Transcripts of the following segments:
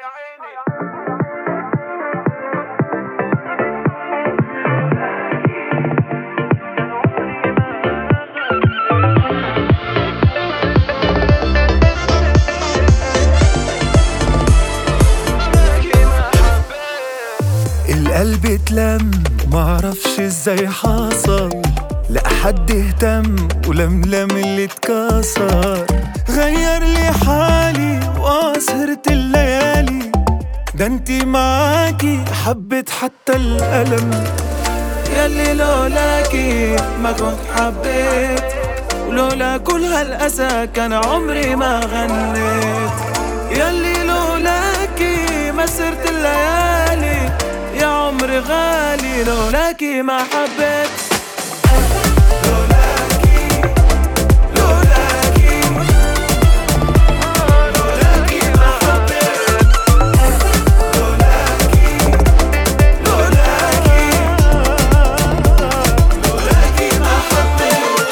القلب اتلم معرفش ازاي حصل لا حد اهتم ولملم اللي اتكسر غير لي حالي واسهرت الليالي ده انتي معاكي حبت حتى الألم يلي لولاكي ما كنت حبيت ولولا كل هالأسى كان عمري ما غنيت يلي لولاكي ما سرت الليالي يا عمري غالي لولاكي ما حبيت لولاكي لولاكي لولاكي ما حبيت لولاكي لولاكي لولاكي ما حبيت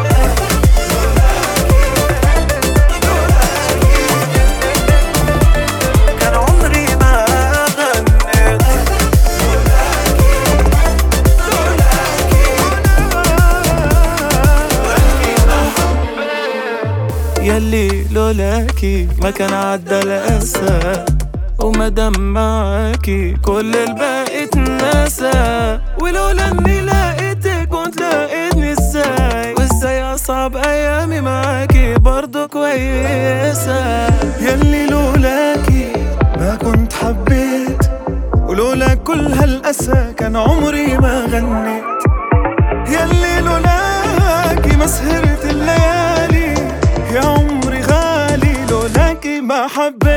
كان عمري ما غنيت يلي لولاكي ما كان عدى الأسى وما دام معاكي كل الباقي اتنسى ولولا اني لقيتك كنت لقيتني ازاي وازاي اصعب ايامي معاكي برضو كويسة يلي لولاكي ما كنت حبيت ولولا كل هالأسى كان عمري ما غنيت يلي لولاكي ما سهرت الليالي يا عمري غالي لولاكي ما حبيت